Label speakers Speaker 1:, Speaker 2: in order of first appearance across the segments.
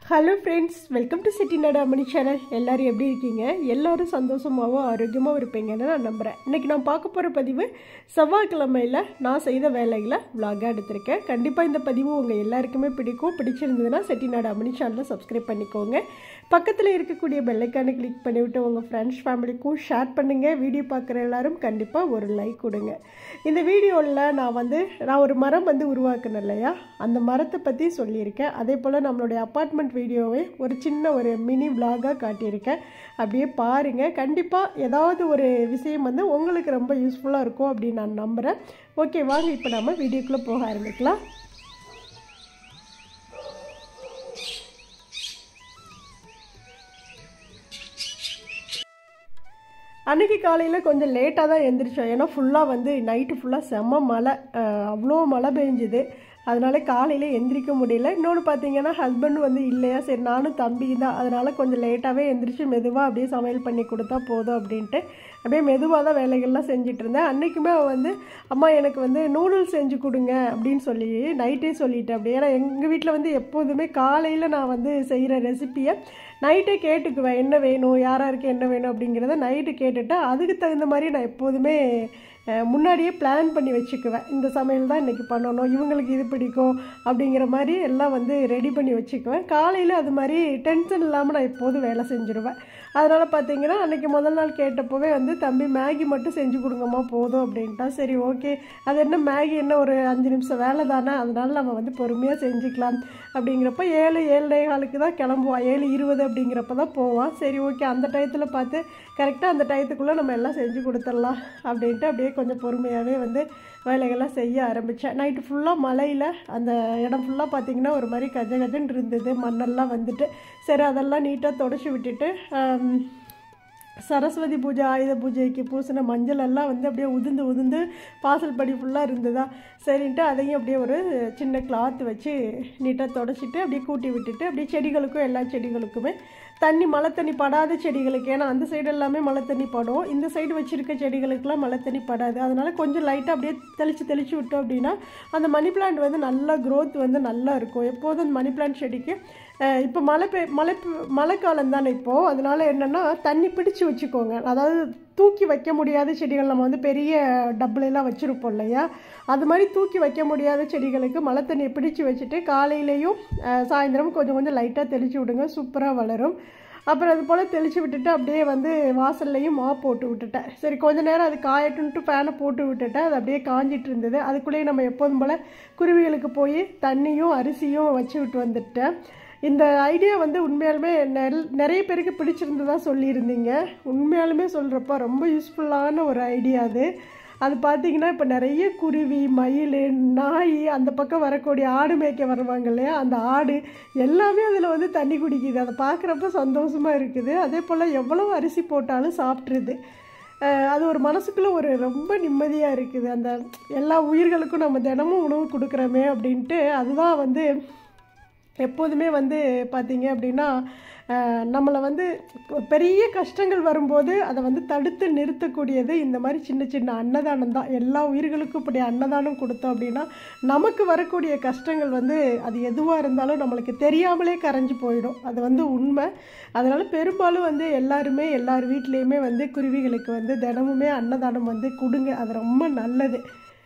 Speaker 1: hello friends welcome to சிட்டி நாடு அம்மணி சேனல் எல்லாரும் எப்படி இருக்கீங்க எல்லாரும் சந்தோஷமாகவும் ஆரோக்கியமாகவும் இருப்பீங்கன்னு நான் நம்புகிறேன் இன்றைக்கி நான் பார்க்க போகிற பதிவு செவ்வாய்க்கிழமையில் நான் செய்த வேலைகளை vlog-ஆ எடுத்திருக்கேன் கண்டிப்பாக இந்த பதிவு உங்கள் எல்லாருக்குமே பிடிக்கும் பிடிச்சிருந்ததுன்னா செட்டிநாடு அம்மணி சேனலை சப்ஸ்கிரைப் பண்ணிக்கோங்க பக்கத்தில் இருக்கக்கூடிய பெல்லைக்கானை கிளிக் பண்ணிவிட்டு உங்கள் ஃப்ரெண்ட்ஸ் ஃபேமிலிக்கும் ஷேர் பண்ணுங்கள் வீடியோ பார்க்குற எல்லாரும் கண்டிப்பாக ஒரு லைக் கொடுங்க இந்த வீடியோவில் நான் வந்து நான் ஒரு மரம் வந்து உருவாக்கினேன் இல்லையா அந்த மரத்தை பற்றி சொல்லியிருக்கேன் அதே போல் நம்மளுடைய அப்பார்ட்மெண்ட் வீடியோவை ஒரு சின்ன ஒரு மினி vlog-ஆ காட்டியிருக்கேன் அப்படியே பாருங்கள் கண்டிப்பாக ஏதாவது ஒரு விஷயம் வந்து உங்களுக்கு ரொம்ப யூஸ்ஃபுல்லாக இருக்கும் அப்படின்னு நான் நம்புகிறேன் ஓகே வாங்க இப்போ நம்ம வீடியோக்குள்ளே போக ஆரம்பிக்கலாம் அன்றைக்கி காலையில் கொஞ்சம் லேட்டாக தான் எழுந்திரிச்சோம் ஏன்னா ஃபுல்லாக வந்து நைட்டு ஃபுல்லாக செம்ம மழை அஹ், அவ்வளோ மழை பெஞ்சுது அதனால காலையில் எந்திரிக்க முடியல இன்னொன்று பார்த்தீங்கன்னா ஹஸ்பண்ட் வந்து இல்லையா சரி நானும் தம்பி தான் அதனால் கொஞ்சம் லேட்டாகவே எந்திரிச்சு மெதுவாக அப்படியே சமையல் பண்ணி கொடுத்தா போதும் அப்படின்ட்டு அப்படியே மெதுவாக தான் வேலைகள்லாம் செஞ்சுட்டு இருந்தேன் அன்றைக்குமே அவ வந்து அம்மா எனக்கு வந்து நூடுல்ஸ் செஞ்சு கொடுங்க அப்படின்னு சொல்லி நைட்டே சொல்லிட்டேன் அப்படி ஏன்னா எங்கள் வீட்டில் வந்து எப்போதுமே காலையில் நான் வந்து செய்கிற ரெசிப்பியை நைட்டே கேட்டுக்குவேன் என்ன வேணும் யாராருக்கு என்ன வேணும் அப்படிங்கிறத நைட்டு கேட்டுட்டு அதுக்கு தகுந்த மாதிரி நான் எப்போதுமே அஹ், முன்னாடியே பிளான் பண்ணி வச்சுக்குவேன் இந்த சமையல் தான் இன்றைக்கி பண்ணணும் இவங்களுக்கு இது பிடிக்கும் அப்படிங்கிற மாதிரி எல்லாம் வந்து ரெடி பண்ணி வச்சுக்குவேன் காலையில் அது மாதிரி டென்ஷன் இல்லாமல் நான் எப்போதும் வேலை செஞ்சுருவேன் அதனால் பார்த்தீங்கன்னா அன்றைக்கி முதல் நாள் கேட்டப்போவே வந்து தம்பி மேகி மட்டும் செஞ்சு கொடுங்கம்மா போதும் அப்படின்ட்டா சரி ஓகே அது என்ன மேகி என்ன ஒரு அஞ்சு நிமிஷம் வேலை தானே அதனால நம்ம வந்து பொறுமையாக செஞ்சுக்கலாம் அப்படிங்கிறப்ப ஏழு ஏழரை காலுக்கு தான் கிளம்புவான் ஏழு இருபது அப்படிங்கிறப்ப தான் போவான் சரி ஓகே அந்த டயத்தில் பார்த்து கரெக்டாக அந்த டயத்துக்குள்ளே நம்ம எல்லாம் செஞ்சு கொடுத்துடலாம் அப்படின்ட்டு அப்படியே கொஞ்சம் பொறுமையாகவே வந்து வேலைகள்லாம் செய்ய ஆரம்பித்தேன் நைட்டு ஃபுல்லாக மழையில் அந்த இடம் ஃபுல்லாக பார்த்திங்கன்னா ஒரு மாதிரி கஜ கஜன்னு இருந்தது மண்ணெல்லாம் வந்துட்டு சரி அதெல்லாம் நீட்டாக தொடச்சி விட்டுட்டு ஆம், சரஸ்வதி பூஜை ஆயுத பூஜைக்கு பூசின மஞ்சள் எல்லாம் வந்து அப்படியே உதிர்ந்து உதிர்ந்து வாசல் படி ஃபுல்லாக இருந்ததா சரின்ட்டு அதையும் அப்படியே ஒரு சின்ன கிளாத் வச்சு நீட்டாக தொடச்சிட்டு அப்படியே கூட்டி விட்டுட்டு அப்படியே செடிகளுக்கும் எல்லா செடிகளுக்குமே தண்ணி மழை தண்ணி படாத செடிகளுக்கு ஏன்னா அந்த சைடு எல்லாமே மழை தண்ணி படும் இந்த சைடு வச்சுருக்க செடிகளுக்கெல்லாம் மழை தண்ணி படாது அதனால் கொஞ்சம் லைட்டாக அப்படியே தெளித்து தெளித்து விட்டோம் அப்படின்னா அந்த மணி பிளான்ட் வந்து நல்லா growth வந்து நல்லா இருக்கும் எப்போதும் அந்த மணி பிளான்ட் செடிக்கு அஹ், இப்போ மழை பெய் மழை பெ- மழைக்காலம் தானே இப்போது அதனால் என்னென்னா தண்ணி பிடிச்சு வச்சுக்கோங்க அதாவது தூக்கி வைக்க முடியாத செடிகள் நம்ம வந்து பெரிய டப்புலெல்லாம் வச்சுருப்போம் இல்லையா அது மாதிரி தூக்கி வைக்க முடியாத செடிகளுக்கு மழை தண்ணியை பிடிச்சு வச்சுட்டு காலையிலையும் அஹ், சாயந்தரமும் கொஞ்சம் கொஞ்சம் லைட்டாக தெளித்து விடுங்க சூப்பராக வளரும் அப்புறம் அது போல் தெளித்து விட்டுட்டு அப்படியே வந்து வாசல்லையும் மா போட்டு விட்டுட்டேன் சரி கொஞ்ச நேரம் அது காயட்டுன்ட்டு ஃபேனை போட்டு விட்டுட்டேன் அது அப்படியே காஞ்சிட்டு இருந்தது அதுக்குள்ளேயே நம்ம எப்போதும் போல் குருவிகளுக்கு போய் தண்ணியும் அரிசியும் வச்சு விட்டு வந்துட்டேன் இந்த ஐடியா வந்து உண்மையாலுமே நெல் நிறைய பேருக்கு பிடிச்சிருந்ததா சொல்லியிருந்தீங்க உண்மையாலுமே சொல்கிறப்ப ரொம்ப யூஸ்ஃபுல்லான ஒரு ஐடியா அது அது பார்த்தீங்கன்னா இப்போ நிறைய குருவி மயில் நாய் அந்த பக்கம் வரக்கூடிய ஆடு மேய்க்க வருவாங்க இல்லையா அந்த ஆடு எல்லாமே அதில் வந்து தண்ணி குடிக்குது அதை பார்க்குறப்ப சந்தோஷமாக இருக்குது அதே போல் எவ்வளோ அரிசி போட்டாலும் சாப்பிட்ருது அஹ் அது ஒரு மனசுக்குள்ளே ஒரு ரொம்ப நிம்மதியாக இருக்குது அந்த எல்லா உயிர்களுக்கும் நம்ம தினமும் உணவு கொடுக்குறோமே அப்படின்ட்டு அதுதான் வந்து எப்போதுமே வந்து பார்த்தீங்க அப்படின்னா அஹ், நம்மளை வந்து பெரிய கஷ்டங்கள் வரும்போது அதை வந்து தடுத்து நிறுத்தக்கூடியது இந்த மாதிரி சின்ன சின்ன அன்னதானம் தான் எல்லா உயிர்களுக்கும் இப்படி அன்னதானம் கொடுத்தோம் அப்படின்னா நமக்கு வரக்கூடிய கஷ்டங்கள் வந்து அது எதுவாக இருந்தாலும் நம்மளுக்கு தெரியாமலே கரைஞ்சு போயிடும் அது வந்து உண்மை அதனால் பெரும்பாலும் வந்து எல்லாருமே எல்லார் வீட்லேயுமே வந்து குருவிகளுக்கு வந்து தினமுமே அன்னதானம் வந்து கொடுங்க அது ரொம்ப நல்லது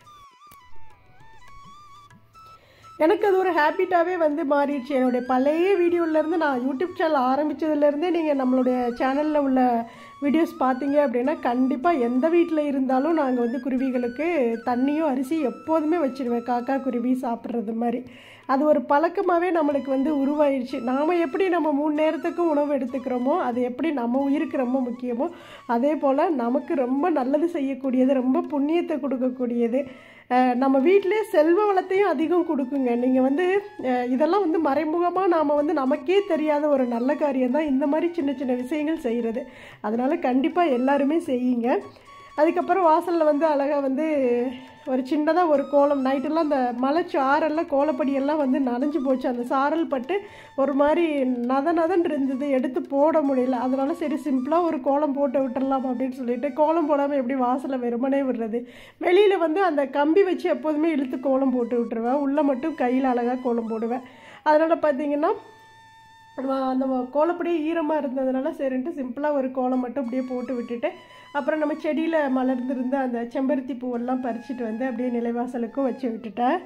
Speaker 1: எனக்கு அது ஒரு ஹேபிட்டாகவே வந்து மாறிடுச்சு என்னுடைய பழைய வீடியோலேருந்து நான் யூடியூப் சேனல் ஆரம்பித்ததுலேருந்தே நீங்கள் நம்மளுடைய சேனலில் உள்ள வீடியோஸ் பார்த்தீங்க அப்படின்னா கண்டிப்பாக எந்த வீட்டில் இருந்தாலும் நாங்கள் வந்து குருவிகளுக்கு தண்ணியும் அரிசி எப்போதுமே வச்சுருவேன் காக்கா குருவி சாப்பிட்றது மாதிரி அது ஒரு பழக்கமாகவே நம்மளுக்கு வந்து உருவாயிருச்சு நாம் எப்படி நம்ம மூணு நேரத்துக்கும் உணவு எடுத்துக்கிறோமோ அது எப்படி நம்ம உயிருக்கு ரொம்ப முக்கியமோ அதே போல் நமக்கு ரொம்ப நல்லது செய்யக்கூடியது ரொம்ப புண்ணியத்தை கொடுக்கக்கூடியது அஹ் நம்ம வீட்டிலே செல்வ வளத்தையும் அதிகம் கொடுக்குங்க நீங்கள் வந்து அஹ் இதெல்லாம் வந்து மறைமுகமாக நாம் வந்து நமக்கே தெரியாத ஒரு நல்ல காரியம் தான் இந்த மாதிரி சின்ன சின்ன விஷயங்கள் செய்கிறது அதனால் கண்டிப்பாக எல்லாருமே செய்யுங்க அதுக்கப்புறம் வாசலில் வந்து அழகாக வந்து ஒரு சின்னதாக ஒரு கோலம் நைட்டெல்லாம் அந்த மலை சாரெல்லாம் கோலப்படியெல்லாம் வந்து நனைஞ்சு போச்சு அந்த சாரல் பட்டு ஒரு மாதிரி நத நதன் இருந்தது எடுத்து போட முடியல அதனால சரி சிம்பிளாக ஒரு கோலம் போட்டு விட்டுறலாம் அப்படின்னு சொல்லிட்டு கோலம் போடாமல் எப்படி வாசலை வெறுமனே விடுறது வெளியில் வந்து அந்த கம்பி வச்சு எப்போதுமே இழுத்து கோலம் போட்டு விட்டுருவேன் உள்ளே மட்டும் கையில் அழகாக கோலம் போடுவேன் அதனால் பார்த்தீங்கன்னா வ- அந்த வ- கோலப்படியே ஈரமாக இருந்ததுனால சரின்ட்டு சிம்பிளாக ஒரு கோலம் மட்டும் அப்படியே போட்டு விட்டுட்டு அப்புறம் நம்ம செடியில் மலர்ந்திருந்த அந்த செம்பருத்தி பூவெல்லாம் பறிச்சுட்டு வந்து அப்படியே நிலைவாசலுக்கும் வச்சு விட்டுட்டேன்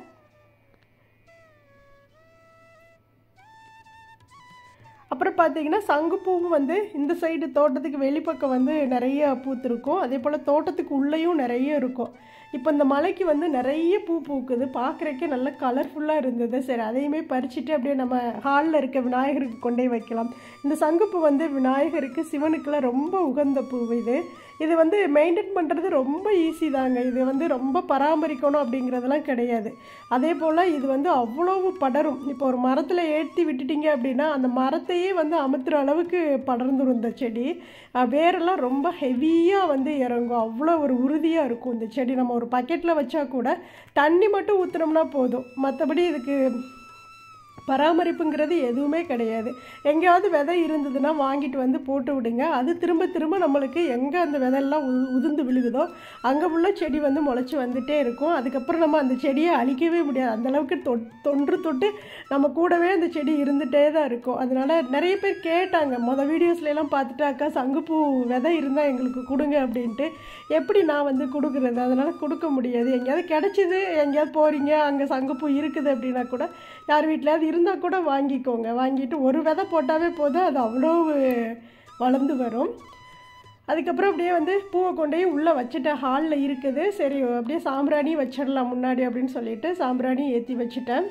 Speaker 1: அப்புறம் பார்த்தீங்கன்னா சங்குப்பூவும் வந்து இந்த சைடு தோட்டத்துக்கு வெளிப்பக்கம் வந்து நிறைய பூத்திருக்கும் அதே போல் தோட்டத்துக்கு உள்ளேயும் நிறைய இருக்கும் இப்போ இந்த மலைக்கு வந்து நிறைய பூ பூக்குது பார்க்குறக்கே நல்ல கலர்ஃபுல்லாக இருந்தது சரி அதையுமே பறிச்சுட்டு அப்படியே நம்ம ஹாலில் இருக்க விநாயகருக்கு கொண்டே வைக்கலாம் இந்த சங்குப்பூ வந்து விநாயகருக்கு சிவனுக்கெல்லாம் ரொம்ப உகந்த பூ இது இது வந்து மெயின்டைன் பண்ணுறது ரொம்ப ஈஸி தாங்க இது வந்து ரொம்ப பராமரிக்கணும் அப்படிங்கிறதெல்லாம் கிடையாது அதே போல் இது வந்து அவ்வளவு படரும் இப்போ ஒரு மரத்தில் ஏற்றி விட்டுட்டீங்க அப்படின்னா அந்த மரத்தையே வந்து அமுத்துற அளவுக்கு படர்ந்துடும் இந்த செடி அஹ் வேரெல்லாம் ரொம்ப ஹெவியாக வந்து இறங்கும் அவ்வளோ ஒரு உறுதியாக இருக்கும் இந்த செடி நம்ம ஒரு பக்கெட்டில் வச்சா கூட தண்ணி மட்டும் ஊற்றுனோம்னா போதும் மற்றபடி இதுக்கு பராமரிப்புங்கிறது எதுவுமே கிடையாது எங்கேயாவது விதை இருந்ததுன்னா வாங்கிட்டு வந்து போட்டு விடுங்க அது திரும்ப திரும்ப நம்மளுக்கு எங்கே அந்த விதையெல்லாம் உ உதிர்ந்து விழுகுதோ அங்கே உள்ள செடி வந்து முளைச்சி வந்துட்டே இருக்கும் அதுக்கப்புறம் நம்ம அந்த செடியை அழிக்கவே முடியாது அந்தளவுக்கு தொ தொன்று தொட்டு நம்ம கூடவே அந்த செடி இருந்துகிட்டே தான் இருக்கும் அதனால நிறைய பேர் கேட்டாங்க மொதல் வீடியோஸ்லாம் பார்த்துட்டு அக்கா சங்குப்பூ விதை இருந்தால் எங்களுக்கு கொடுங்க அப்படின்ட்டு எப்படி நான் வந்து கொடுக்குறது அதனால் கொடுக்க முடியாது எங்கேயாவது கிடச்சிது எங்கேயாவது போகிறீங்க அங்கே சங்குப்பூ இருக்குது அப்படின்னா கூட யார் வீட்டிலாவது இருந்தால் கூட வாங்கிக்கோங்க வாங்கிட்டு ஒரு விதை போட்டாவே போதும் அது அவ்வளோ வளர்ந்து வரும் அதுக்கப்புறம் அப்படியே வந்து பூவை கொண்டு போய் உள்ளே வச்சுட்டேன் ஹாலில் இருக்குது சரி அப்படியே சாம்பிராணி வச்சிடலாம் முன்னாடி அப்படின்னு சொல்லிட்டு சாம்பிராணி ஏற்றி வச்சுட்டேன்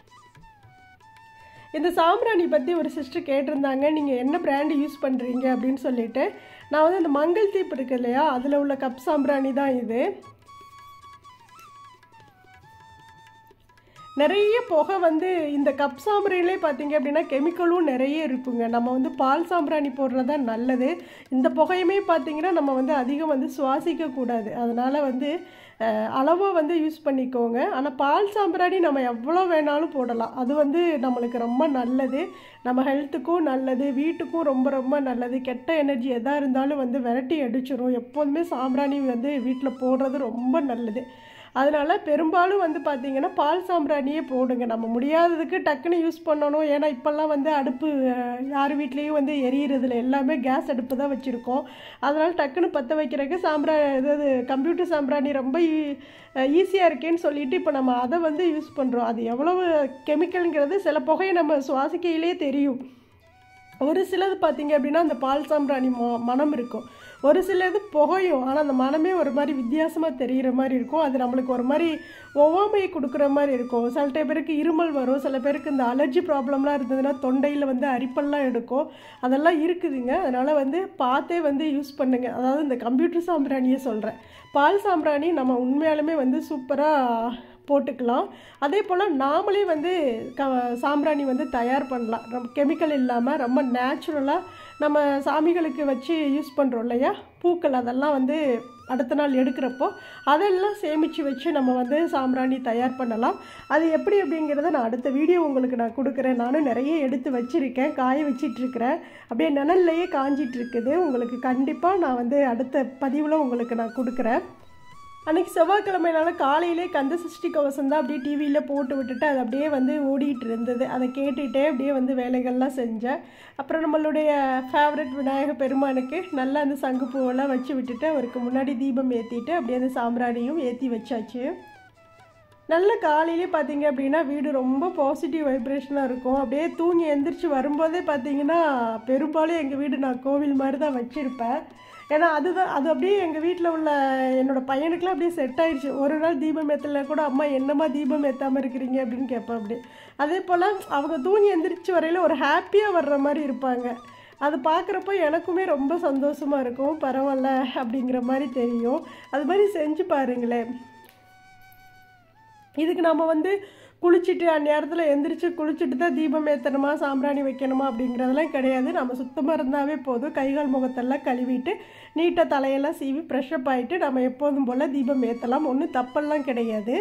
Speaker 1: இந்த சாம்பிராணி பற்றி ஒரு சிஸ்டர் கேட்டிருந்தாங்க நீங்கள் என்ன பிராண்டு யூஸ் பண்ணுறீங்க அப்படின்னு சொல்லிட்டு நான் வந்து இந்த மங்கள் தீப் இருக்கு இல்லையா அதில் உள்ள கப் சாம்பிராணி தான் இது நிறைய புகை வந்து இந்த கப் சாம்பிராணிலே பார்த்தீங்க அப்படின்னா கெமிக்கலும் நிறைய இருக்குங்க நம்ம வந்து பால் சாம்பிராணி போடுறது தான் நல்லது இந்த புகையுமே பார்த்தீங்கன்னா நம்ம வந்து அதிகம் வந்து சுவாசிக்க கூடாது அதனால் வந்து அளவாக வந்து யூஸ் பண்ணிக்கோங்க ஆனால் பால் சாம்பிராணி நம்ம எவ்வளோ வேணாலும் போடலாம் அது வந்து நம்மளுக்கு ரொம்ப நல்லது நம்ம ஹெல்த்துக்கும் நல்லது வீட்டுக்கும் ரொம்ப ரொம்ப நல்லது கெட்ட எனர்ஜி எதாக இருந்தாலும் வந்து விரட்டி அடிச்சிரும் எப்போதுமே சாம்பிராணி வந்து வீட்டில் போடுறது ரொம்ப நல்லது அதனால் பெரும்பாலும் வந்து பார்த்திங்கன்னா பால் சாம்பிராணியே போடுங்க நம்ம முடியாததுக்கு டக்குன்னு யூஸ் பண்ணணும் ஏன்னா இப்போல்லாம் வந்து அடுப்பு அஹ், யார் வீட்லேயும் வந்து எரியறதில்ல எல்லாமே கேஸ் அடுப்பு தான் வச்சுருக்கோம் அதனால் டக்குன்னு பற்ற வைக்கிறதுக்கு சாம்பிரா அதாவது கம்ப்யூட்டர் சாம்பிராணி ரொம்ப ஈஸியாக இருக்கேன்னு சொல்லிட்டு இப்போ நம்ம அதை வந்து யூஸ் பண்ணுறோம் அது எவ்வளவு கெமிக்கல்ங்கிறது சில புகையை நம்ம சுவாசிக்கையிலே தெரியும் ஒரு சிலது பார்த்தீங்க அப்படின்னா அந்த பால் சாம்பிராணி ம மனம் இருக்கும் ஒரு சிலது புகையும் ஆனால் அந்த மனமே ஒரு மாதிரி வித்தியாசமாக தெரிகிற மாதிரி இருக்கும் அது நம்மளுக்கு ஒரு மாதிரி ஒவ்வாமையை கொடுக்குற மாதிரி இருக்கும் சில பேருக்கு இருமல் வரும் சில பேருக்கு இந்த அலர்ஜி ப்ராப்ளம்லாம் இருந்ததுன்னா தொண்டையில் வந்து அரிப்பெல்லாம் எடுக்கும் அதெல்லாம் இருக்குதுங்க அதனால் வந்து பார்த்தே வந்து யூஸ் பண்ணுங்கள் அதாவது இந்த கம்ப்யூட்டர் சாம்பிராணியே சொல்கிறேன் பால் சாம்பிராணி நம்ம உண்மையாலுமே வந்து சூப்பராக போட்டுக்கலாம் அதே போல் நாமளே வந்து க சாம்பிராணி வந்து தயார் பண்ணலாம் ரொம்ப கெமிக்கல் இல்லாமல் ரொம்ப நேச்சுரலாக நம்ம சாமிகளுக்கு வச்சு யூஸ் பண்ணுறோம் இல்லையா பூக்கள் அதெல்லாம் வந்து அடுத்த நாள் எடுக்கிறப்போ அதெல்லாம் சேமித்து வச்சு நம்ம வந்து சாம்பிராணி தயார் பண்ணலாம் அது எப்படி அப்படிங்கிறத நான் அடுத்த வீடியோ உங்களுக்கு நான் கொடுக்குறேன் நானும் நிறைய எடுத்து வச்சுருக்கேன் காய வச்சிட்ருக்கிறேன் அப்படியே நிழல்லையே காஞ்சிட்டு இருக்குது உங்களுக்கு கண்டிப்பாக நான் வந்து அடுத்த பதிவில் உங்களுக்கு நான் கொடுக்குறேன் அன்றைக்கி செவ்வாய்க்கிழமைனால காலையிலே கந்த சஷ்டி கவசம் தான் அப்படியே டிவியில் போட்டு விட்டுட்டு அது அப்படியே வந்து ஓடிட்டு இருந்தது அதை கேட்டுகிட்டே அப்படியே வந்து வேலைகள்லாம் செஞ்சேன் அப்புறம் நம்மளுடைய ஃபேவரட் விநாயக பெருமானுக்கு நல்லா அந்த சங்குப்பூவெல்லாம் வச்சு விட்டுட்டு அவருக்கு முன்னாடி தீபம் ஏற்றிட்டு அப்படியே அந்த சாம்பிராணியும் ஏற்றி வச்சாச்சு நல்ல காலையிலே பார்த்தீங்க அப்படின்னா வீடு ரொம்ப பாசிட்டிவ் வைப்ரேஷனாக இருக்கும் அப்படியே தூங்கி எந்திரிச்சு வரும்போதே பார்த்தீங்கன்னா பெரும்பாலும் எங்கள் வீடு நான் கோவில் மாதிரி தான் வச்சுருப்பேன் ஏன்னா அதுதான் அது அப்படியே எங்கள் வீட்டில் உள்ள என்னோட பையனுக்குலாம் அப்படியே செட் ஆயிடுச்சு ஒரு நாள் தீபம் ஏற்றல கூட அம்மா என்னம்மா தீபம் ஏற்றாமல் இருக்கிறீங்க அப்படின்னு கேட்பேன் அப்படி அதே போல் அவங்க தூங்கி எந்திரிச்சு வரையில் ஒரு ஹாப்பியாக வர்ற மாதிரி இருப்பாங்க அது பார்க்குறப்போ எனக்குமே ரொம்ப சந்தோஷமாக இருக்கும் பரவாயில்ல அப்படிங்கிற மாதிரி தெரியும் அது மாதிரி செஞ்சு பாருங்களேன் இதுக்கு நம்ம வந்து குளிச்சுட்டு அந்நேரத்தில் எந்திரிச்சு குளிச்சுட்டு தான் தீபம் ஏற்றணுமா சாம்பிராணி வைக்கணுமா அப்படிங்கிறதெல்லாம் கிடையாது நம்ம சுத்தமாக இருந்தாவே போதும் கைகால் முகத்தெல்லாம் கழுவிட்டு நீட்டாக தலையெல்லாம் சீவி ஃப்ரெஷ்அப் ஆகிட்டு நம்ம எப்போதும் போல் தீபம் ஏற்றலாம் ஒன்றும் தப்பெல்லாம் கிடையாது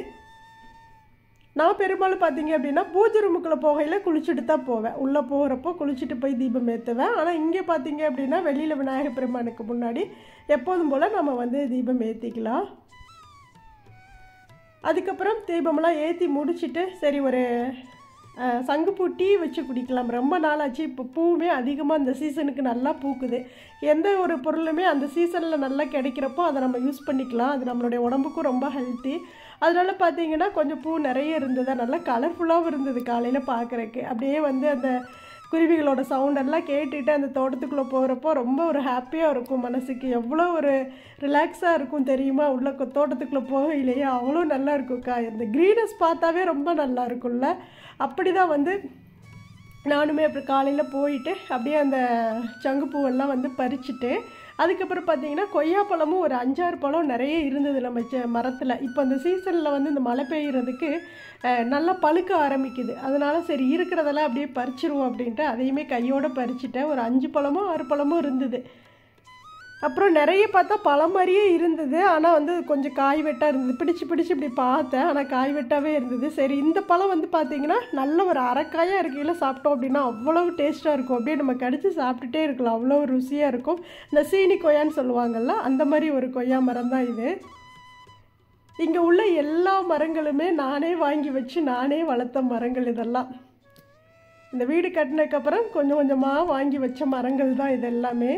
Speaker 1: நான் பெரும்பாலும் பார்த்தீங்க அப்படின்னா பூஜை ரூமுக்குள்ளே போகையில் குளிச்சுட்டு தான் போவேன் உள்ளே போகிறப்போ குளிச்சுட்டு போய் தீபம் ஏற்றுவேன் ஆனால் இங்கே பார்த்தீங்க அப்படின்னா வெளியில் விநாயகர் பெருமானுக்கு முன்னாடி எப்போதும் போல் நம்ம வந்து தீபம் ஏற்றிக்கலாம் அதுக்கப்புறம் தீபமெல்லாம் ஏற்றி முடிச்சுட்டு சரி ஒரு அஹ், சங்குப்பூ டீ வச்சு குடிக்கலாம் ரொம்ப நாளாச்சு இப்போ பூவுமே அதிகமாக இந்த சீசனுக்கு நல்லா பூக்குது எந்த ஒரு பொருளுமே அந்த சீசனில் நல்லா கிடைக்கிறப்போ அதை நம்ம யூஸ் பண்ணிக்கலாம் அது நம்மளுடைய உடம்புக்கும் ரொம்ப ஹெல்த்தி அதனால பார்த்தீங்கன்னா கொஞ்சம் பூ நிறைய இருந்தது நல்லா கலர்ஃபுல்லாகவும் இருந்தது காலையில் பார்க்குறக்கு அப்படியே வந்து அந்த குருவிகளோட சவுண்ட் எல்லாம் கேட்டுட்டு அந்த தோட்டத்துக்குள்ளே போகிறப்போ ரொம்ப ஒரு ஹாப்பியாக இருக்கும் மனசுக்கு எவ்வளோ ஒரு ரிலாக்ஸாக இருக்கும் தெரியுமா உள்ள கொ- தோட்டத்துக்குள்ளே போகையிலேயே அவ்வளோ நல்லா இருக்கும்க்கா இந்த க்ரீனஸ் பார்த்தாவே ரொம்ப நல்லா இருக்கும்ல அப்படி தான் வந்து நானுமே அப்படி காலையில் போயிட்டு அப்படியே அந்த சங்குப்பூவெல்லாம் வந்து பறிச்சுட்டு அதுக்கப்புறம் பார்த்தீங்கன்னா கொய்யாப்பழமும் ஒரு அஞ்சாறு பழம் நிறைய இருந்தது நம்ம செ- மரத்தில் இப்போ அந்த சீசனில் வந்து இந்த மழை பெய்யறதுக்கு அஹ், நல்லா பழுக்க ஆரம்பிக்குது அதனால சரி இருக்கிறதெல்லாம் அப்படியே பறிச்சிருவோம் அப்படின்ட்டு அதையுமே கையோடு பறிச்சுட்டேன் ஒரு அஞ்சு பழமோ ஆறு பழமோ இருந்தது அப்புறம் நிறைய பார்த்தா பழம் மாதிரியே இருந்தது ஆனால் வந்து கொஞ்சம் காய் வெட்டாக இருந்தது பிடிச்சு பிடிச்சு இப்படி பார்த்தேன் ஆனால் காய் வெட்டாவே இருந்தது சரி இந்த பழம் வந்து பார்த்தீங்கன்னா நல்ல ஒரு அரைக்காயாக இருக்கையில் சாப்பிட்டோம் அப்படின்னா அவ்வளவு டேஸ்ட்டாக இருக்கும் அப்படியே நம்ம கடிச்சு சாப்பிட்டுட்டே இருக்கலாம் அவ்வளோ ருசியாக இருக்கும் இந்த சீனி கொய்யான்னு சொல்லுவாங்கள்ல அந்த மாதிரி ஒரு கொய்யா மரம் தான் இது இங்கே உள்ள எல்லா மரங்களுமே நானே வாங்கி வச்சு நானே வளர்த்த மரங்கள் இதெல்லாம் இந்த வீடு கட்டினதுக்கப்புறம் கொஞ்சம் கொஞ்சமாக வாங்கி வச்ச மரங்கள் தான் இது எல்லாமே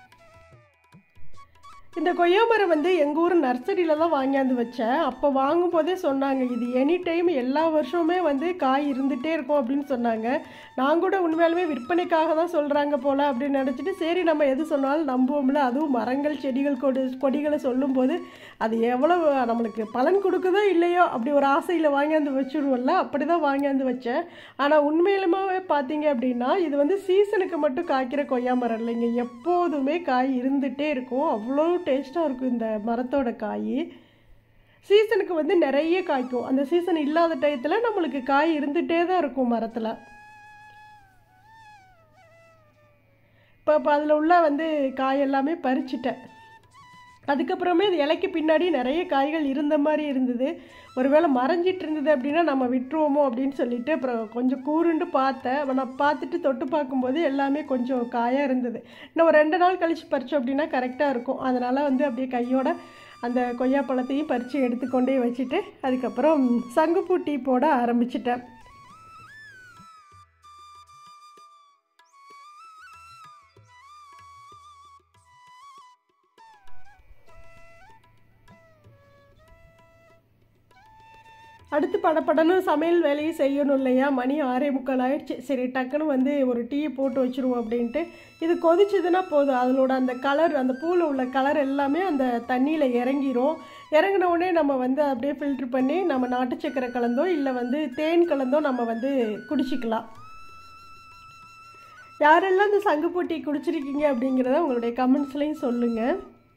Speaker 1: இந்த கொய்யா மரம் வந்து எங்கள் ஊர் நர்சரியில் தான் வாங்கியாந்து வச்சேன் அப்போ வாங்கும்போதே சொன்னாங்க இது எனி டைம் எல்லா வருஷமுமே வந்து காய் இருந்துகிட்டே இருக்கும் அப்படின்னு சொன்னாங்க நான் கூட உண்மையாலுமே விற்பனைக்காக தான் சொல்கிறாங்க போல் அப்படின்னு நினச்சிட்டு சரி நம்ம எது சொன்னாலும் நம்புவோம்ல அதுவும் மரங்கள் செடிகள் கொடி கொடிகளை சொல்லும்போது அது எவ்வளவு நம்மளுக்கு பலன் கொடுக்குதோ இல்லையோ அப்படி ஒரு ஆசையில் வாங்கியாந்து வச்சுருவோம்ல அப்படி தான் வாங்கியாந்து வச்சேன் ஆனால் உண்மையிலுமே பார்த்தீங்க அப்படின்னா இது வந்து சீசனுக்கு மட்டும் காய்க்கிற கொய்யா மரம் இல்லைங்க எப்போதுமே காய் இருந்துகிட்டே இருக்கும் அவ்வளோ டேஸ்ட்டாக இருக்கும் இந்த மரத்தோட காய் சீசனுக்கு வந்து நிறைய காய்க்கும் அந்த சீசன் இல்லாத டயத்தில் நம்மளுக்கு காய் இருந்துகிட்டே தான் இருக்கும் மரத்தில் இப்போ இப்போ அதில் உள்ள வந்து காய் எல்லாமே பறிச்சிட்டேன் அதுக்கப்புறமே இது இலைக்கு பின்னாடி நிறைய காய்கள் இருந்த மாதிரி இருந்தது ஒருவேளை மறைஞ்சிட்டு இருந்தது அப்படின்னா நம்ம விட்டுருவோமோ அப்படின்னு சொல்லிட்டு அப்புறம் கொஞ்சம் கூருண்டு பார்த்தேன் அப்ப நான் பார்த்துட்டு தொட்டு பார்க்கும்போது எல்லாமே கொஞ்சம் காயாக இருந்தது இன்னும் ஒரு ரெண்டு நாள் கழித்து பறிச்சோம் அப்படின்னா கரெக்டாக இருக்கும் அதனால் வந்து அப்படியே கையோட அந்த கொய்யா பழத்தையும் பறித்து எடுத்துக்கொண்டே வச்சுட்டு அதுக்கப்புறம் சங்குப்பூ டீ போட ஆரம்பிச்சிட்டேன் அடுத்து படப்படன்னு சமையல் வேலையை செய்யணும் இல்லையா மணி ஆறே முக்கால் ஆயிடுச்சு சரி டக்குன்னு வந்து ஒரு டீயை போட்டு வச்சுருவோம் அப்படின்ட்டு இது கொதிச்சுதுன்னா போதும் அதனோட அந்த கலர் அந்த பூவில் உள்ள கலர் எல்லாமே அந்த தண்ணியில் இறங்கிரும் இறங்கின உடனே நம்ம வந்து அப்படியே ஃபில்ட்ரு பண்ணி நம்ம நாட்டு சக்கரை கலந்தோ இல்லை வந்து தேன் கலந்தோ நம்ம வந்து குடிச்சிக்கலாம் யாரெல்லாம் இந்த சங்குப்பூ டீ குடிச்சிருக்கீங்க அப்படிங்கிறத உங்களுடைய கமெண்ட்ஸ்லையும் சொல்லுங்கள்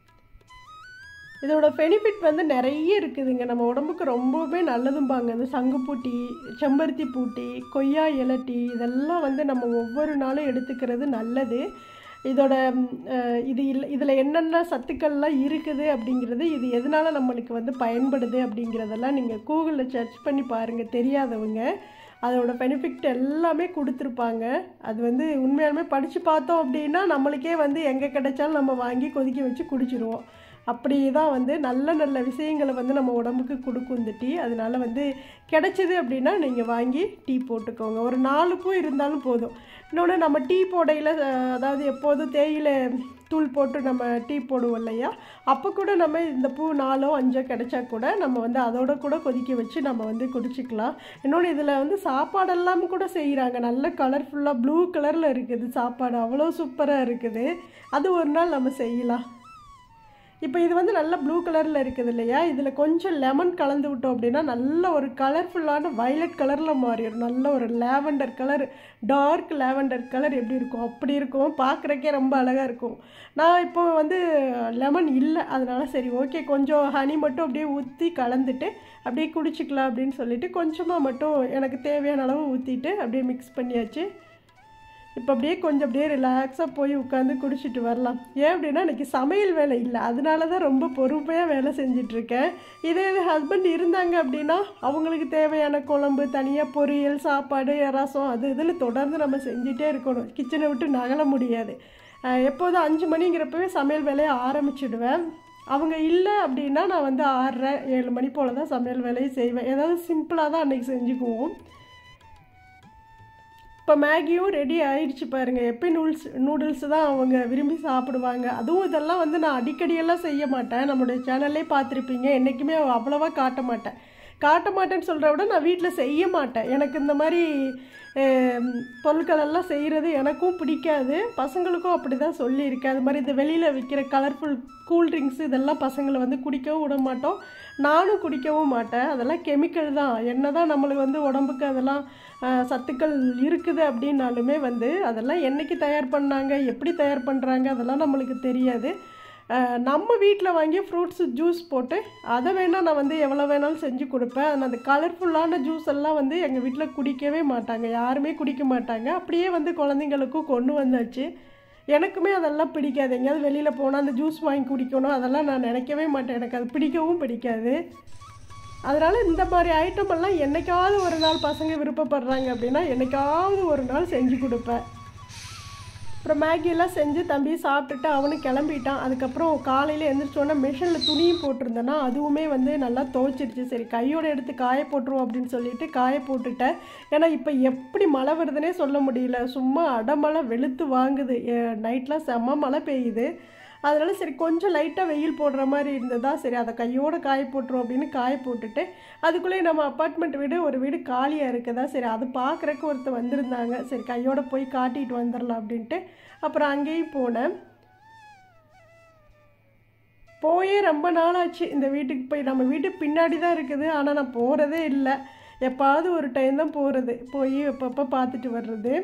Speaker 1: இதோட பெனிஃபிட் வந்து நிறைய இருக்குதுங்க நம்ம உடம்புக்கு ரொம்பவே நல்லதும்பாங்க இந்த சங்குப்பூ டீ செம்பருத்தி பூ டீ கொய்யா இலை டீ இதெல்லாம் வந்து நம்ம ஒவ்வொரு நாளும் எடுத்துக்கிறது நல்லது இதோட ம், அஹ், இது இல்லை இதில் என்னென்ன சத்துக்கள்லாம் இருக்குது அப்படிங்கிறது இது எதனால நம்மளுக்கு வந்து பயன்படுது அப்படிங்கிறதெல்லாம் நீங்கள் கூகுளில் சர்ச் பண்ணி பாருங்கள் தெரியாதவங்க அதோட பெனிஃபிட் எல்லாமே கொடுத்துருப்பாங்க அது வந்து உண்மையாலுமே படித்து பார்த்தோம் அப்படின்னா நம்மளுக்கே வந்து எங்கே கிடைச்சாலும் நம்ம வாங்கி கொதிக்க வச்சு குடிச்சிருவோம் அப்படி தான் வந்து நல்ல நல்ல விஷயங்களை வந்து நம்ம உடம்புக்கு கொடுக்கும் இந்த டீ அதனால வந்து கிடைச்சது அப்படின்னா நீங்கள் வாங்கி டீ போட்டுக்கோங்க ஒரு நாலு பூ இருந்தாலும் போதும் இன்னொன்று நம்ம டீ போடையில் அஹ், அதாவது எப்போதும் தேயிலை தூள் போட்டு நம்ம டீ போடுவோம் இல்லையா அப்போ கூட நம்ம இந்த பூ நாலோ அஞ்சோ கிடைச்சா கூட நம்ம வந்து அதோட கூட கொதிக்க வச்சு நம்ம வந்து குடிச்சிக்கலாம் இன்னொன்று இதில் வந்து சாப்பாடெல்லாம் கூட செய்கிறாங்க நல்ல கலர்ஃபுல்லாக ப்ளூ கலரில் இருக்குது சாப்பாடு அவ்வளோ சூப்பராக இருக்குது அது ஒரு நாள் நம்ம செய்யலாம் இப்போ இது வந்து நல்ல ப்ளூ கலரில் இருக்குது இல்லையா இதில் கொஞ்சம் லெமன் கலந்து விட்டோம் அப்படின்னா நல்ல ஒரு கலர்ஃபுல்லான வயலட் கலரில் மாறிடும் நல்ல ஒரு lavender colour dark lavender colour எப்படி இருக்கும் அப்படி இருக்கும் பார்க்குறக்கே ரொம்ப அழகாக இருக்கும் நான் இப்போ வந்து லெமன் இல்லை அதனால சரி ஓகே கொஞ்சம் ஹனி மட்டும் அப்படியே ஊற்றி கலந்துட்டு அப்படியே குடிச்சிக்கலாம் அப்படின்னு சொல்லிட்டு கொஞ்சமாக மட்டும் எனக்கு தேவையான அளவு ஊற்றிட்டு அப்படியே மிக்ஸ் பண்ணியாச்சு இப்போ அப்படியே கொஞ்சம் அப்படியே ரிலாக்ஸாக போய் உட்காந்து குடிச்சிட்டு வரலாம் ஏன் அப்படின்னா எனக்கு சமையல் வேலை இல்லை அதனால தான் ரொம்ப பொறுமையாக வேலை செஞ்சிட்ருக்கேன் இதே இது ஹஸ்பண்ட் இருந்தாங்க அப்படின்னா அவங்களுக்கு தேவையான குழம்பு தனியாக பொரியல் சாப்பாடு ரசம் அது இதில் தொடர்ந்து நம்ம செஞ்சிட்டே இருக்கணும் கிச்சனை விட்டு நகல முடியாது அஹ் எப்போதும் அஞ்சு மணிங்கிறப்பவே சமையல் வேலையை ஆரம்பிச்சிடுவேன் அவங்க இல்லை அப்படின்னா நான் வந்து ஆறரை ஏழு மணி போல் தான் சமையல் வேலையை செய்வேன் ஏதாவது சிம்பிளாக தான் அன்றைக்கி செஞ்சுக்குவோம் இப்போ மேகியும் ரெடி ஆயிடுச்சு பாருங்கள் எப்போ நூல்ஸ் நூடுல்ஸ் தான் அவங்க விரும்பி சாப்பிடுவாங்க அதுவும் இதெல்லாம் வந்து நான் அடிக்கடியெல்லாம் செய்ய மாட்டேன் நம்மளுடைய சேனல்லே பார்த்துருப்பீங்க என்றைக்குமே அவ்வளோவா காட்ட மாட்டேன் காட்ட மாட்டேன்னு சொல்கிறத விட நான் வீட்டில் செய்ய மாட்டேன் எனக்கு இந்த மாதிரி அஹ், பொருட்கள் எல்லாம் செய்கிறது எனக்கும் பிடிக்காது பசங்களுக்கும் அப்படி தான் சொல்லியிருக்கேன் அது மாதிரி இந்த வெளியில் விற்கிற கலர்ஃபுல் கூல்ட்ரிங்க்ஸ் இதெல்லாம் பசங்களை வந்து குடிக்கவும் விட மாட்டோம் நானும் குடிக்கவும் மாட்டேன் அதெல்லாம் கெமிக்கல் தான் என்ன தான் நம்மளுக்கு வந்து உடம்புக்கு அதெல்லாம் அஹ், சத்துக்கள் இருக்குது அப்படின்னாலுமே வந்து அதெல்லாம் என்னைக்கு தயார் பண்ணாங்க எப்படி தயார் பண்ணுறாங்க அதெல்லாம் நம்மளுக்கு தெரியாது அஹ், நம்ம வீட்டில் வாங்கி ஃப்ரூட்ஸ் ஜூஸ் போட்டு அதை வேணால் நான் வந்து எவ்வளோ வேணாலும் செஞ்சு கொடுப்பேன் ஆனால் அந்த கலர்ஃபுல்லான ஜூஸ் எல்லாம் வந்து எங்கள் வீட்டில் குடிக்கவே மாட்டாங்க யாருமே குடிக்க மாட்டாங்க அப்படியே வந்து குழந்தைங்களுக்கும் கொண்டு வந்தாச்சு எனக்குமே அதெல்லாம் பிடிக்காது எங்கேயாவது வெளியில் போனால் அந்த ஜூஸ் வாங்கி குடிக்கணும் அதெல்லாம் நான் நினைக்கவே மாட்டேன் எனக்கு அது பிடிக்கவும் பிடிக்காது அதனால் இந்த மாதிரி ஐட்டம் எல்லாம் என்னைக்காவது ஒரு நாள் பசங்க விருப்பப்படுறாங்க அப்படின்னா என்னைக்காவது ஒரு நாள் செஞ்சு கொடுப்பேன் அப்புறம் மேகியெல்லாம் செஞ்சு தம்பி சாப்பிட்டுட்டு அவனும் கிளம்பிட்டான் அதுக்கப்புறம் காலையில் எழுந்திரிச்சோன்னே மிஷினில் துணியும் போட்டிருந்தேன்னா அதுவுமே வந்து நல்லா துவைச்சிருச்சு சரி கையோட எடுத்து காய போட்டுருவோம் அப்படின்னு சொல்லிட்டு காய போட்டுட்டேன் ஏன்னா இப்போ எப்படி மழை வருதுன்னே சொல்ல முடியல சும்மா அடமழை வெளுத்து வாங்குது நைட்லாம் செம்ம மழை பெய்யுது அதனால சரி கொஞ்சம் லைட்டாக வெயில் போடுற மாதிரி இருந்ததா சரி அதை கையோட காய போட்டுரும் அப்படின்னு காய போட்டுட்டு அதுக்குள்ளேயே நம்ம அப்பார்ட்மெண்ட் வீடு ஒரு வீடு காலியாக இருக்குதா சரி அது பார்க்குறக்கு ஒருத்தர் வந்திருந்தாங்க சரி கையோட போய் காட்டிட்டு வந்துடலாம் அப்படின்ட்டு அப்புறம் அங்கேயும் போனேன் போயே ரொம்ப நாளாச்சு இந்த வீட்டுக்கு போய் நம்ம வீட்டுக்கு பின்னாடி தான் இருக்குது ஆனால் நான் போகிறதே இல்லை எப்பாவது ஒரு டைம் தான் போகிறது போய் எப்பப்போ பார்த்துட்டு வர்றது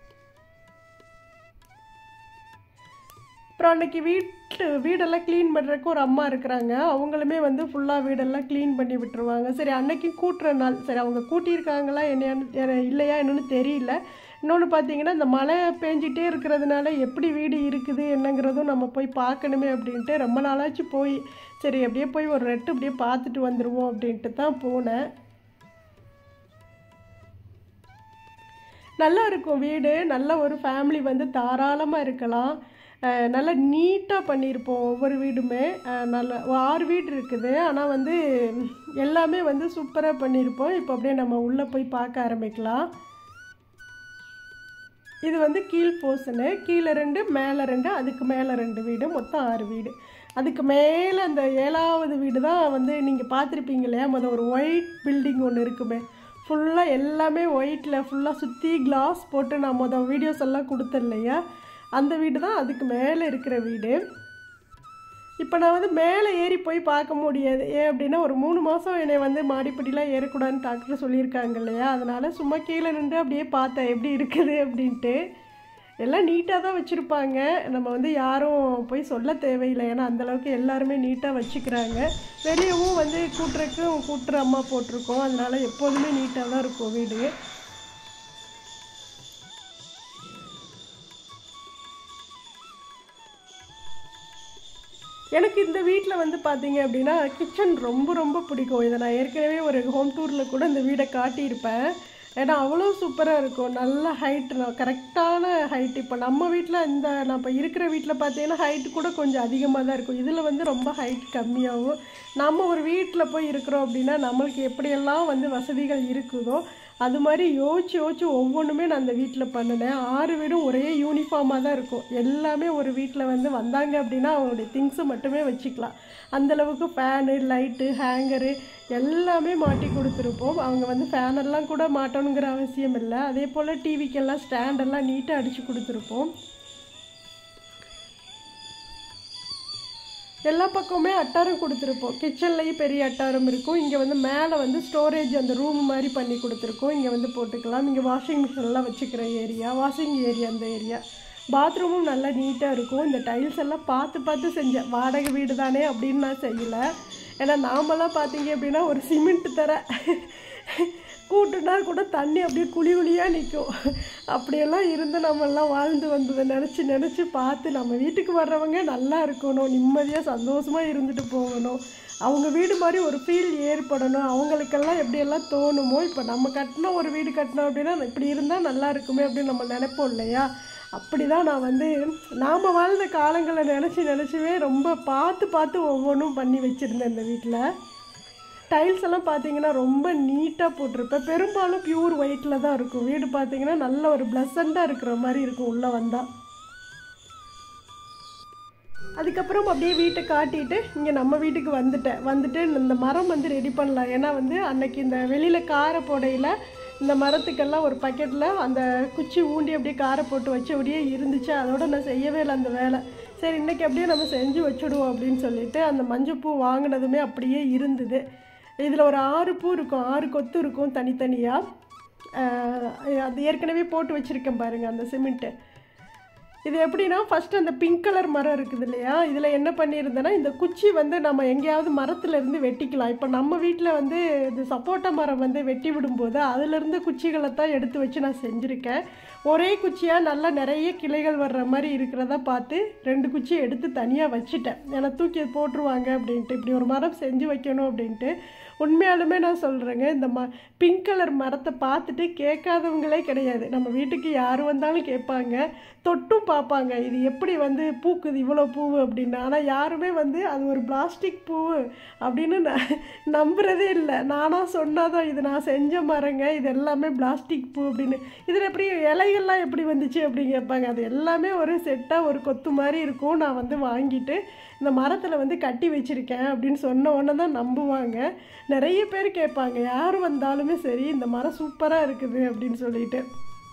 Speaker 1: அப்புறம் அன்னைக்கு வீட்டு வீடெல்லாம் க்ளீன் பண்ணுறதுக்கு ஒரு அம்மா இருக்கிறாங்க அவங்களுமே வந்து ஃபுல்லாக வீடெல்லாம் க்ளீன் பண்ணி விட்டுருவாங்க சரி அன்னைக்கு கூட்டுற நாள் சரி அவங்க கூட்டியிருக்காங்களா என்ன இல்லையா என்னன்னு தெரியல இன்னொன்று பார்த்தீங்கன்னா இந்த மழை பேஞ்சிட்டே இருக்கிறதுனால எப்படி வீடு இருக்குது என்னங்கிறதும் நம்ம போய் பார்க்கணுமே அப்படின்ட்டு ரொம்ப நாளாச்சு போய் சரி அப்படியே போய் ஒரு ரெட்டு அப்படியே பார்த்துட்டு வந்துடுவோம் அப்படின்ட்டு தான் போனேன் நல்லா இருக்கும் வீடு நல்ல ஒரு ஃபேமிலி வந்து தாராளமாக இருக்கலாம் அஹ் நல்லா நீட்டாக பண்ணியிருப்போம் ஒவ்வொரு வீடுமே அஹ் நல்ல ஒரு ஆறு வீடு இருக்குது ஆனால் வந்து எல்லாமே வந்து சூப்பராக பண்ணியிருப்போம் இப்போ அப்படியே நம்ம உள்ளே போய் பார்க்க ஆரம்பிக்கலாம் இது வந்து கீழ் போர்ஷனு கீழே ரெண்டு மேலே ரெண்டு அதுக்கு மேலே ரெண்டு வீடு மொத்தம் ஆறு வீடு அதுக்கு மேலே அந்த ஏழாவது வீடு தான் வந்து நீங்கள் பார்த்துருப்பீங்க இல்லையா மொதல் ஒரு ஒயிட் பில்டிங் ஒன்று இருக்குமே ஃபுல்லாக எல்லாமே ஒயிட்டில் ஃபுல்லாக சுற்றி கிளாஸ் போட்டு நான் மொதல் வீடியோஸ் எல்லாம் கொடுத்தேன் இல்லையா அந்த வீடு தான் அதுக்கு மேலே இருக்கிற வீடு இப்போ நான் வந்து மேலே ஏறி போய் பார்க்க முடியாது ஏன் அப்படின்னா ஒரு மூணு மாதம் என்னை வந்து மாடிப்படிலாம் ஏறக்கூடாதுன்னு டாக்டர் சொல்லியிருக்காங்க இல்லையா அதனால் சும்மா கீழே நின்று அப்படியே பார்த்தேன் எப்படி இருக்குது அப்படின்ட்டு எல்லாம் நீட்டாக தான் வச்சுருப்பாங்க நம்ம வந்து யாரும் போய் சொல்ல தேவையில்லை ஏன்னா அந்தளவுக்கு எல்லாருமே நீட்டாக வச்சுக்கிறாங்க வெளியவும் வந்து கூட்டுறக்கும் கூட்டுற அம்மா போட்டிருக்கோம் அதனால் எப்போதுமே நீட்டாக தான் இருக்கும் வீடு எனக்கு இந்த வீட்டில் வந்து பார்த்தீங்க அப்படின்னா கிச்சன் ரொம்ப ரொம்ப பிடிக்கும் இதை நான் ஏற்கனவே ஒரு ஹோம் டூரில் கூட இந்த வீடை காட்டியிருப்பேன் ஏன்னா அவ்வளோ சூப்பராக இருக்கும் நல்ல ஹைட் கரெக்டான ஹைட் இப்போ நம்ம வீட்டில் இந்த நான் இப்போ இருக்கிற வீட்டில் பார்த்தீங்கன்னா ஹைட் கூட கொஞ்சம் அதிகமாக தான் இருக்கும் இதில் வந்து ரொம்ப ஹைட் கம்மியாகும் நம்ம ஒரு வீட்டில் போய் இருக்கிறோம் அப்படின்னா நம்மளுக்கு எப்படியெல்லாம் வந்து வசதிகள் இருக்குதோ அது மாதிரி யோசிச்சு யோசிச்சு ஒவ்வொன்றுமே நான் அந்த வீட்டில் பண்ணினேன் ஆறு வீடும் ஒரே யூனிஃபார்மாக தான் இருக்கும் எல்லாமே ஒரு வீட்டில் வந்து வந்தாங்க அப்படின்னா அவங்களுடைய திங்ஸை மட்டுமே வச்சுக்கலாம் அந்தளவுக்கு ஃபேனு லைட்டு ஹேங்கரு எல்லாமே மாட்டி கொடுத்துருப்போம் அவங்க வந்து ஃபேனெல்லாம் கூட மாட்டணுங்கிற அவசியம் இல்லை அதே போல் டிவிக்கெல்லாம் ஸ்டாண்டெல்லாம் நீட்டாக அடித்து கொடுத்துருப்போம் எல்லா பக்கமுமே அட்டாரம் கொடுத்துருப்போம் கிச்சன்லேயும் பெரிய அட்டாரம் இருக்கும் இங்கே வந்து மேலே வந்து ஸ்டோரேஜ் அந்த ரூம் மாதிரி பண்ணி கொடுத்துருக்கோம் இங்கே வந்து போட்டுக்கலாம் இங்கே வாஷிங் மிஷின்லாம் வச்சுக்கிற ஏரியா வாஷிங் ஏரியா அந்த ஏரியா பாத்ரூமும் நல்லா நீட்டாக இருக்கும் இந்த டைல்ஸ் எல்லாம் பார்த்து பார்த்து செஞ்சேன் வாடகை வீடு தானே அப்படின்னு நான் செய்யலை ஏன்னா நாமெல்லாம் பார்த்தீங்க அப்படின்னா ஒரு சிமெண்ட் தர கூட்டுனா கூட தண்ணி அப்படியே குழி குழியாக நிற்கும் அப்படியெல்லாம் இருந்து நம்மெல்லாம் வாழ்ந்து வந்ததை நினச்சி நினச்சி பார்த்து நம்ம வீட்டுக்கு வர்றவங்க நல்லா இருக்கணும் நிம்மதியாக சந்தோஷமாக இருந்துட்டு போகணும் அவங்க வீடு மாதிரி ஒரு ஃபீல் ஏற்படணும் அவங்களுக்கெல்லாம் எப்படியெல்லாம் தோணுமோ இப்போ நம்ம கட்டின ஒரு வீடு கட்டினோம் அப்படின்னா இப்படி இருந்தால் நல்லா இருக்குமே அப்படின்னு நம்ம நினைப்போம் இல்லையா அப்படி தான் நான் வந்து நாம் வாழ்ந்த காலங்களை நினச்சி நினச்சிவே ரொம்ப பார்த்து பார்த்து ஒவ்வொன்றும் பண்ணி வச்சுருந்தேன் இந்த வீட்டில் டைல்ஸ் எல்லாம் பார்த்தீங்கன்னா ரொம்ப நீட்டாக போட்டிருப்பேன் பெரும்பாலும் பியூர் ஒயிட்டில் தான் இருக்கும் வீடு பார்த்தீங்கன்னா நல்ல ஒரு ப்ளசண்ட்டாக இருக்கிற மாதிரி இருக்கும் உள்ளே வந்தால் அதுக்கப்புறம் அப்படியே வீட்டை காட்டிட்டு இங்கே நம்ம வீட்டுக்கு வந்துட்டேன் வந்துட்டு இந்த மரம் வந்து ரெடி பண்ணலாம் ஏன்னா வந்து அன்னைக்கு இந்த வெளியில் காரை போடையில் இந்த மரத்துக்கெல்லாம் ஒரு பக்கெட்டில் அந்த குச்சி ஊண்டி அப்படியே காரை போட்டு வச்சு அப்படியே இருந்துச்சு அதோட நான் செய்யவே இல்லை அந்த வேலை சரி இன்றைக்கி அப்படியே நம்ம செஞ்சு வச்சுடுவோம் அப்படின்னு சொல்லிட்டு அந்த மஞ்சப்பூ வாங்கினதுமே அப்படியே இருந்தது இதில் ஒரு ஆறு பூ இருக்கும் ஆறு கொத்து இருக்கும் தனித்தனியாக அது ஏற்கனவே போட்டு வச்சுருக்கேன் பாருங்கள் அந்த சிமெண்ட்டு இது எப்படின்னா ஃபஸ்ட்டு அந்த பிங்க் கலர் மரம் இருக்குது இல்லையா இதில் என்ன பண்ணியிருந்தேன்னா இந்த குச்சி வந்து நம்ம எங்கேயாவது மரத்துல இருந்து வெட்டிக்கலாம் இப்போ நம்ம வீட்டில் வந்து இந்த சப்போட்டா மரம் வந்து வெட்டி விடும்போது அதிலிருந்து குச்சிகளை தான் எடுத்து வச்சு நான் செஞ்சுருக்கேன் ஒரே குச்சியாக நல்லா நிறைய கிளைகள் வர்ற மாதிரி இருக்கிறதா பார்த்து ரெண்டு குச்சி எடுத்து தனியாக வச்சுட்டேன் ஏன்னா தூக்கி போட்டுருவாங்க அப்படின்ட்டு இப்படி ஒரு மரம் செஞ்சு வைக்கணும் அப்படின்ட்டு உண்மையாலுமே நான் சொல்கிறேங்க இந்த ம பிங்க் கலர் மரத்தை பார்த்துட்டு கேட்காதவங்களே கிடையாது நம்ம வீட்டுக்கு யார் வந்தாலும் கேட்பாங்க தொட்டும் பார்ப்பாங்க இது எப்படி வந்து பூக்குது இவ்வளோ பூ அப்படின்னு ஆனால் யாருமே வந்து அது ஒரு பிளாஸ்டிக் பூ அப்படின்னு நான் நம்புறதே இல்லை நானாக சொன்னாதான் இது நான் செஞ்ச மரங்க இது எல்லாமே பிளாஸ்டிக் பூ அப்படின்னு இதில் எப்படி இலைகள்லாம் எப்படி வந்துச்சு அப்படின்னு கேட்பாங்க அது எல்லாமே ஒரு செட்டாக ஒரு கொத்து மாதிரி இருக்கும் நான் வந்து வாங்கிட்டு இந்த மரத்தில் வந்து கட்டி வச்சுருக்கேன் அப்படின்னு சொன்ன உடனே தான் நம்புவாங்க நிறைய பேர் கேட்பாங்க யார் வந்தாலுமே சரி இந்த மரம் சூப்பராக இருக்குது அப்படின்னு சொல்லிட்டு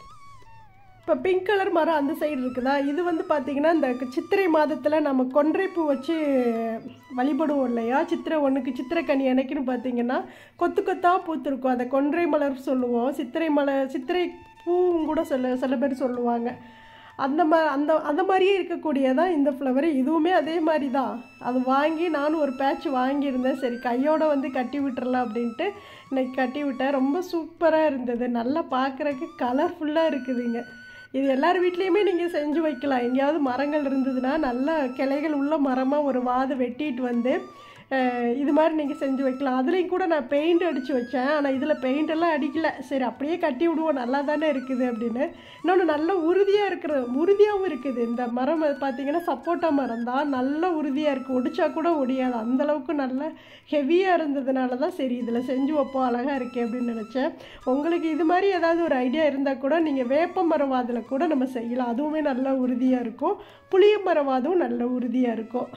Speaker 1: இப்போ பிங்க் கலர் மரம் அந்த சைடு இருக்குதா இது வந்து பார்த்திங்கன்னா இந்த சித்திரை மாதத்தில் நம்ம கொன்றை பூ வச்சு வழிபடுவோம் இல்லையா சித்திரை ஒன்றுக்கு சித்திரைக்கனி எனக்குன்னு பார்த்தீங்கன்னா கொத்து கொத்தாக பூத்திருக்கும் அதை கொன்றை மலர் சொல்லுவோம் சித்திரை மலர் சித்திரை பூவும் கூட சொல்ல சில பேர் சொல்லுவாங்க அந்த மா அந்த அந்த மாதிரியே இருக்கக்கூடியதான் இந்த ஃப்ளவர் இதுவுமே அதே மாதிரி தான் அது வாங்கி நானும் ஒரு பேட்ச் வாங்கியிருந்தேன் சரி கையோட வந்து கட்டி விட்டுறலாம் அப்படின்ட்டு இன்னைக்கு கட்டி விட்டேன் ரொம்ப சூப்பராக இருந்தது நல்லா பார்க்குறக்கு கலர்ஃபுல்லாக இருக்குதுங்க இது எல்லார் வீட்லேயுமே நீங்கள் செஞ்சு வைக்கலாம் எங்கேயாவது மரங்கள் இருந்ததுன்னா நல்ல கிளைகள் உள்ள மரமாக ஒரு வாதை வெட்டிட்டு வந்து அஹ், இது மாதிரி நீங்கள் செஞ்சு வைக்கலாம் அதுலேயும் கூட நான் பெயிண்ட் அடித்து வச்சேன் ஆனால் இதில் பெயிண்ட் எல்லாம் அடிக்கல சரி அப்படியே கட்டி விடுவோம் நல்லா தானே இருக்குது அப்படின்னு இன்னொன்று நல்ல உறுதியாக இருக்கிற உறுதியாகவும் இருக்குது இந்த மரம் அது பார்த்தீங்கன்னா சப்போட்டா மரம் தான் நல்ல உறுதியாக இருக்குது ஒடிச்சா கூட ஒடியாது அந்த அளவுக்கு நல்ல ஹெவியாக இருந்ததுனால தான் சரி இதில் செஞ்சு வைப்போம் அழகாக இருக்கே அப்படின்னு நினச்சேன் உங்களுக்கு இது மாதிரி ஏதாவது ஒரு ஐடியா இருந்தால் கூட நீங்கள் வேப்ப மரவாதில் கூட நம்ம செய்யலாம் அதுவுமே நல்ல உறுதியாக இருக்கும் புளிய மரவாதும் நல்ல உறுதியாக இருக்கும்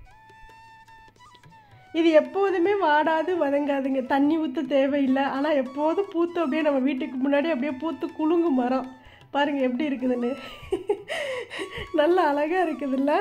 Speaker 1: இது எப்போதுமே வாடாது வதங்காதுங்க தண்ணி ஊற்ற தேவையில்லை ஆனால் எப்போதும் பூத்து அப்படியே நம்ம வீட்டுக்கு முன்னாடி அப்படியே பூத்து குலுங்கும் மரம் பாருங்கள் எப்படி இருக்குதுன்னு நல்ல அழகாக இருக்குதுல்ல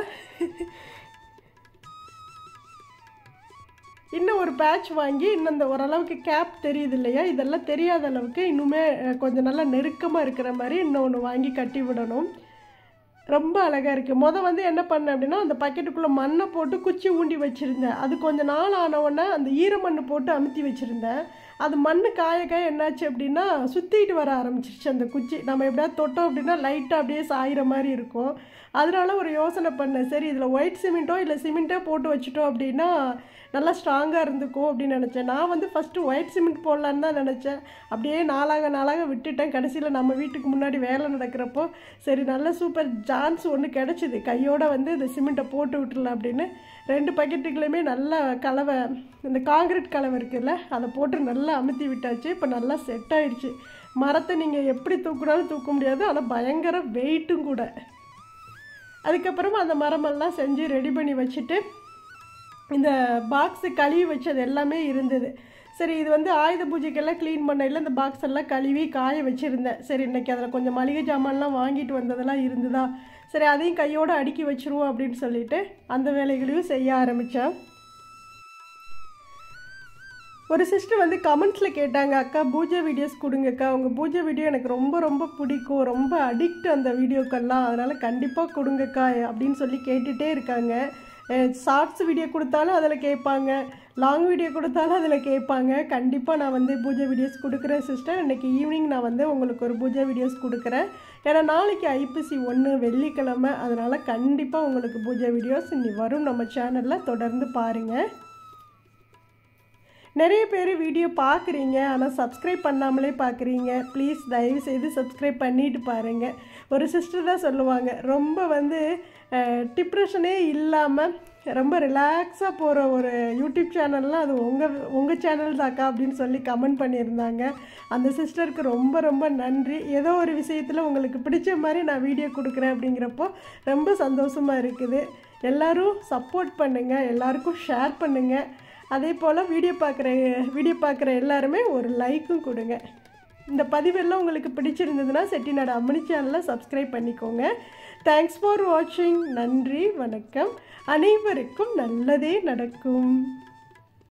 Speaker 1: இன்னும் ஒரு பேட்ச் வாங்கி இன்னும் இந்த ஓரளவுக்கு கேப் தெரியுது இல்லையா இதெல்லாம் தெரியாத அளவுக்கு இன்னுமே அஹ், கொஞ்சம் நல்லா நெருக்கமாக இருக்கிற மாதிரி இன்னும் ஒன்று வாங்கி கட்டி விடணும் ரொம்ப அழகாக இருக்குது முத வந்து என்ன பண்ணேன் அப்படின்னா அந்த பக்கெட்டுக்குள்ளே மண்ணை போட்டு குச்சி ஊண்டி வச்சுருந்தேன் அது கொஞ்ச நாள் ஆன உடனே அந்த ஈரமண் போட்டு அமுத்தி வச்சுருந்தேன் அது மண் காய காய என்னாச்சு அப்படின்னா சுற்றிட்டு வர ஆரம்பிச்சிருச்சு அந்த குச்சி நம்ம எப்படியாவது தொட்டோம் அப்படின்னா லைட்டாக அப்படியே சாயிற மாதிரி இருக்கும் அதனால ஒரு யோசனை பண்ணேன் சரி இதில் ஒயிட் சிமெண்ட்டோ இல்லை சிமெண்ட்டோ போட்டு வச்சுட்டோம் அப்படின்னா நல்லா ஸ்ட்ராங்காக இருந்துக்கும் அப்படின்னு நினச்சேன் நான் வந்து ஃபஸ்ட்டு ஒயிட் சிமெண்ட் போடலான்னு தான் நினச்சேன் அப்படியே நாளாக நாளாக விட்டுட்டேன் கடைசியில் நம்ம வீட்டுக்கு முன்னாடி வேலை நடக்கிறப்போ சரி நல்ல சூப்பர் சான்ஸ் ஒன்று கிடச்சிது கையோட வந்து இந்த சிமெண்ட்டை போட்டு விட்டுறலாம் அப்படின்னு ரெண்டு பக்கெட்டுக்குள்ளேயுமே நல்ல கலவை இந்த காங்கிரீட் கலவை இருக்குல்ல அதை போட்டு நல்லா அமுத்தி விட்டாச்சு இப்போ நல்லா செட் ஆயிடுச்சு மரத்தை நீங்கள் எப்படி தூக்குனாலும் தூக்க முடியாது ஆனால் பயங்கர வெயிட்டும் கூட அதுக்கப்புறமா அந்த மரமெல்லாம் செஞ்சு ரெடி பண்ணி வச்சுட்டு இந்த பாக்ஸு கழுவி வச்சது எல்லாமே இருந்தது சரி இது வந்து ஆயுத பூஜைக்கெல்லாம் க்ளீன் பண்ணையில் இந்த பாக்ஸ் எல்லாம் கழுவி காய வச்சுருந்தேன் சரி இன்னைக்கு அதில் கொஞ்சம் மளிகை ஜாமான்லாம் வாங்கிட்டு வந்ததெல்லாம் இருந்ததா சரி அதையும் கையோடு அடுக்கி வச்சுருவோம் அப்படின்னு சொல்லிட்டு அந்த வேலைகளையும் செய்ய ஆரம்பித்தேன் ஒரு சிஸ்டர் வந்து கமெண்ட்ஸில் கேட்டாங்க அக்கா பூஜை வீடியோஸ் கொடுங்கக்கா உங்கள் பூஜை வீடியோ எனக்கு ரொம்ப ரொம்ப பிடிக்கும் ரொம்ப அடிக்ட் அந்த வீடியோக்கெல்லாம் அதனால் கண்டிப்பாக கொடுங்கக்கா அப்படின்னு சொல்லி கேட்டுகிட்டே இருக்காங்க ஷார்ட்ஸ் வீடியோ கொடுத்தாலும் அதில் கேட்பாங்க லாங் வீடியோ கொடுத்தாலும் அதில் கேட்பாங்க கண்டிப்பாக நான் வந்து பூஜை வீடியோஸ் கொடுக்குறேன் சிஸ்டர் இன்றைக்கி ஈவினிங் நான் வந்து உங்களுக்கு ஒரு பூஜை வீடியோஸ் கொடுக்குறேன் ஏன்னா நாளைக்கு ஐப்பசி ஒன்று வெள்ளிக்கிழமை அதனால் கண்டிப்பாக உங்களுக்கு பூஜை வீடியோஸ் இனி வரும் நம்ம சேனலில் தொடர்ந்து பாருங்கள் நிறைய பேர் வீடியோ பார்க்குறீங்க ஆனால் சப்ஸ்கிரைப் பண்ணாமலே பார்க்குறீங்க ப்ளீஸ் தயவு செய்து சப்ஸ்கிரைப் பண்ணிட்டு பாருங்கள் ஒரு சிஸ்டர் தான் சொல்லுவாங்க ரொம்ப வந்து டிப்ரெஷனே இல்லாமல் ரொம்ப ரிலாக்ஸாக போகிற ஒரு யூடியூப் சேனல்லாம் அது உங்கள் உங்கள் சேனல் தாக்கா அப்படின்னு சொல்லி கமெண்ட் பண்ணியிருந்தாங்க அந்த சிஸ்டருக்கு ரொம்ப ரொம்ப நன்றி ஏதோ ஒரு விஷயத்தில் உங்களுக்கு பிடிச்ச மாதிரி நான் வீடியோ கொடுக்குறேன் அப்படிங்கிறப்போ ரொம்ப சந்தோஷமாக இருக்குது எல்லோரும் சப்போர்ட் பண்ணுங்கள் எல்லாருக்கும் ஷேர் பண்ணுங்கள் அதே போல் வீடியோ பார்க்குற வீடியோ பார்க்குற எல்லாருமே ஒரு லைக்கும் கொடுங்க இந்த பதிவெல்லாம் உங்களுக்கு பிடிச்சிருந்ததுன்னா செட்டிநாடு அம்மனி சேனலை சப்ஸ்கிரைப் பண்ணிக்கோங்க தேங்க்ஸ் ஃபார் வாட்சிங் நன்றி வணக்கம் அனைவருக்கும் நல்லதே நடக்கும்